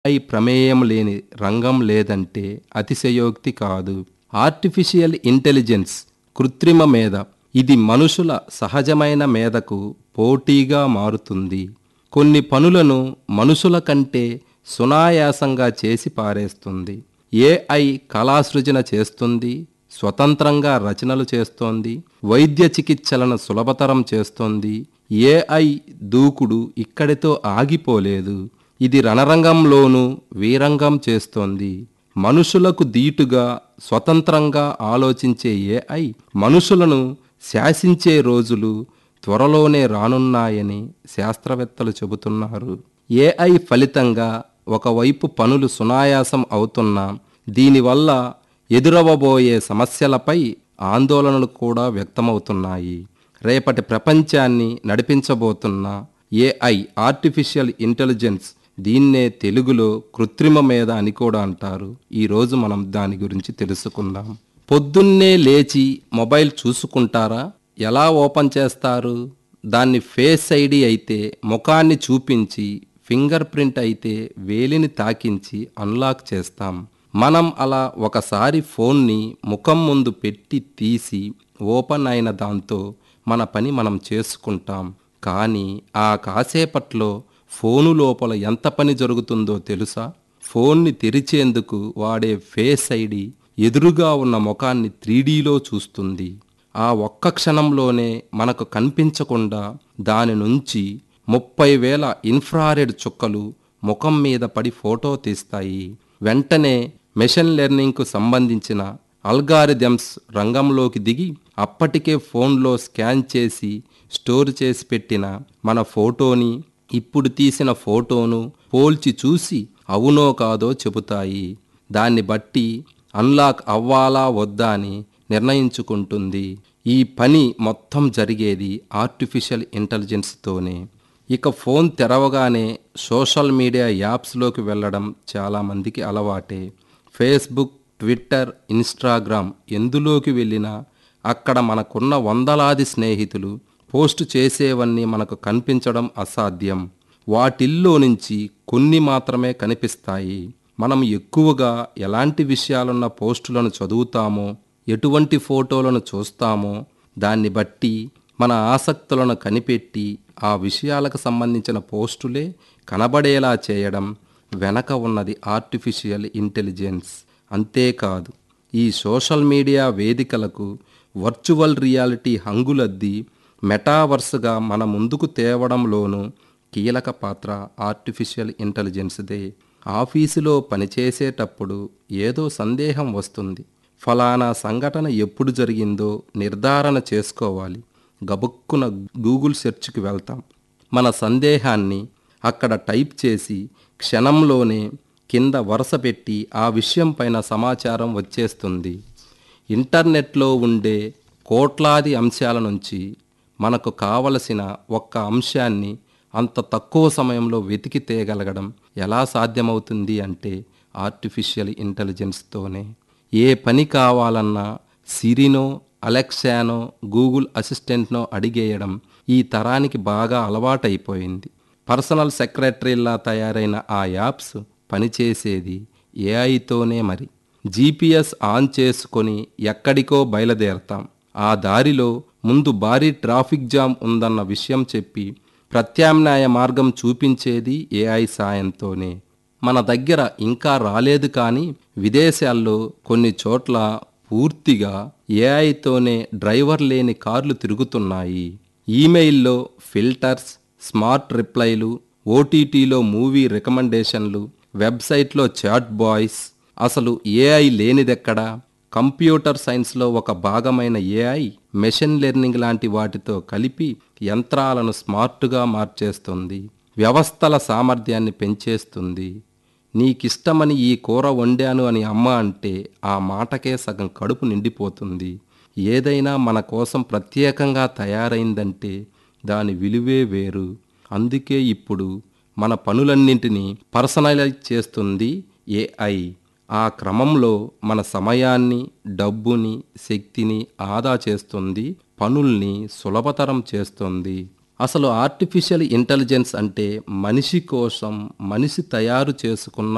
పై ప్రమేయం లేని రంగం లేదంటే అతిశయోక్తి కాదు ఆర్టిఫిషియల్ ఇంటెలిజెన్స్ కృత్రిమ మేధ ఇది మనుషుల సహజమైన మేధకు పోటీగా మారుతుంది కొన్ని పనులను మనుషుల కంటే సునాయాసంగా చేసి పారేస్తుంది ఏఐ కళాసృజన చేస్తుంది స్వతంత్రంగా రచనలు చేస్తోంది వైద్య చికిత్సలను సులభతరం చేస్తోంది ఏఐ దూకుడు ఇక్కడితో ఆగిపోలేదు ఇది రణరంగంలోనూ వీరంగం చేస్తోంది మనుషులకు దీటుగా స్వతంత్రంగా ఆలోచించే ఏఐ మనుషులను శాసించే రోజులు త్వరలోనే రానున్నాయని శాస్త్రవేత్తలు చెబుతున్నారు ఏఐ ఫలితంగా ఒకవైపు పనులు సునాయాసం అవుతున్నా దీనివల్ల ఎదురవబోయే సమస్యలపై ఆందోళనలు కూడా వ్యక్తమవుతున్నాయి రేపటి ప్రపంచాన్ని నడిపించబోతున్న ఏఐ ఆర్టిఫిషియల్ ఇంటెలిజెన్స్ దీన్నే తెలుగులో కృత్రిమ మేధ అని కూడా అంటారు ఈరోజు మనం దాని గురించి తెలుసుకుందాం పొద్దున్నే లేచి మొబైల్ చూసుకుంటారా ఎలా ఓపెన్ చేస్తారు దాన్ని ఫేస్ ఐడి అయితే ముఖాన్ని చూపించి ఫింగర్ ప్రింట్ అయితే వేలిని తాకించి అన్లాక్ చేస్తాం మనం అలా ఒకసారి ఫోన్ని ముఖం ముందు పెట్టి తీసి ఓపెన్ అయిన దాంతో మన పని మనం చేసుకుంటాం కానీ ఆ కాసేపట్లో ఫోను లోపల ఎంత పని జరుగుతుందో తెలుసా ఫోన్ని తెరిచేందుకు వాడే ఫేస్ ఐడి ఎదురుగా ఉన్న ముఖాన్ని త్రీడీలో చూస్తుంది ఆ ఒక్క క్షణంలోనే మనకు కనిపించకుండా దాని నుంచి ముప్పై వేల ఇన్ఫ్రారెడ్ చుక్కలు ముఖం మీద పడి ఫోటో తీస్తాయి వెంటనే మెషిన్ లెర్నింగ్కు సంబంధించిన అల్గారిథమ్స్ రంగంలోకి దిగి అప్పటికే ఫోన్లో స్కాన్ చేసి స్టోర్ చేసి పెట్టిన మన ఫోటోని ఇప్పుడు తీసిన ఫోటోను పోల్చి చూసి అవునో కాదో చెబుతాయి దాన్ని బట్టి అన్లాక్ అవ్వాలా వద్దా అని నిర్ణయించుకుంటుంది ఈ పని మొత్తం జరిగేది ఆర్టిఫిషియల్ ఇంటెలిజెన్స్తోనే ఇక ఫోన్ తెరవగానే సోషల్ మీడియా యాప్స్లోకి వెళ్ళడం చాలామందికి అలవాటే ఫేస్బుక్ ట్విట్టర్ ఇన్స్టాగ్రామ్ ఎందులోకి వెళ్ళినా అక్కడ మనకున్న వందలాది స్నేహితులు పోస్ట్ చేసేవన్నీ మనకు కనిపించడం అసాధ్యం వాటిల్లో నుంచి కొన్ని మాత్రమే కనిపిస్తాయి మనం ఎక్కువగా ఎలాంటి విషయాలున్న పోస్టులను చదువుతామో ఎటువంటి ఫోటోలను చూస్తామో దాన్ని బట్టి మన ఆసక్తులను కనిపెట్టి ఆ విషయాలకు సంబంధించిన పోస్టులే కనబడేలా చేయడం వెనక ఉన్నది ఆర్టిఫిషియల్ ఇంటెలిజెన్స్ అంతేకాదు ఈ సోషల్ మీడియా వేదికలకు వర్చువల్ రియాలిటీ హంగులద్ది మెటావర్స్గా మన ముందుకు తేవడంలోనూ కీలక పాత్ర ఆర్టిఫిషియల్ ఇంటెలిజెన్స్దే ఆఫీసులో పనిచేసేటప్పుడు ఏదో సందేహం వస్తుంది ఫలానా సంఘటన ఎప్పుడు జరిగిందో నిర్ధారణ చేసుకోవాలి గబుక్కున గూగుల్ సెర్చ్కి వెళ్తాం మన సందేహాన్ని అక్కడ టైప్ చేసి క్షణంలోనే కింద వరుస పెట్టి ఆ విషయం పైన సమాచారం వచ్చేస్తుంది ఇంటర్నెట్లో ఉండే కోట్లాది అంశాల నుంచి మనకు కావలసిన ఒక్క అంశాన్ని అంత తక్కువ సమయంలో వెతికి తేగలగడం ఎలా సాధ్యమవుతుంది అంటే ఆర్టిఫిషియల్ ఇంటెలిజెన్స్తోనే ఏ పని కావాలన్నా సిరినో అలెక్సానో గూగుల్ అసిస్టెంట్నో అడిగేయడం ఈ తరానికి బాగా అలవాటైపోయింది పర్సనల్ సెక్రటరీలా తయారైన ఆ యాప్స్ పనిచేసేది ఏఐతోనే మరి జీపీఎస్ ఆన్ చేసుకొని ఎక్కడికో బయలుదేరతాం ఆ దారిలో ముందు భారీ ట్రాఫిక్ జామ్ ఉందన్న విషయం చెప్పి ప్రత్యామ్నాయ మార్గం చూపించేది ఏఐ సాయంతోనే మన దగ్గర ఇంకా రాలేదు కానీ విదేశాల్లో కొన్ని చోట్ల పూర్తిగా ఏఐతోనే డ్రైవర్ లేని కార్లు తిరుగుతున్నాయి ఈమెయిల్లో ఫిల్టర్స్ స్మార్ట్ రిప్లైలు ఓటీటీలో మూవీ రికమెండేషన్లు వెబ్సైట్లో చాట్ బాయ్స్ అసలు ఏఐ లేనిదెక్కడా కంప్యూటర్ సైన్స్లో ఒక భాగమైన ఏఐ మెషిన్ లెర్నింగ్ లాంటి వాటితో కలిపి యంత్రాలను స్మార్ట్గా మార్చేస్తుంది వ్యవస్థల సామర్థ్యాన్ని పెంచేస్తుంది నీకిష్టమని ఈ కూర వండాను అని అమ్మ అంటే ఆ మాటకే సగం కడుపు నిండిపోతుంది ఏదైనా మన కోసం ప్రత్యేకంగా తయారైందంటే దాని విలువే వేరు అందుకే ఇప్పుడు మన పనులన్నింటినీ పర్సనలైజ్ చేస్తుంది ఏఐ ఆ క్రమంలో మన సమయాన్ని డబ్బుని శక్తిని ఆదా చేస్తుంది పనుల్ని సులభతరం చేస్తుంది అసలు ఆర్టిఫిషియల్ ఇంటెలిజెన్స్ అంటే మనిషి కోసం మనిషి తయారు చేసుకున్న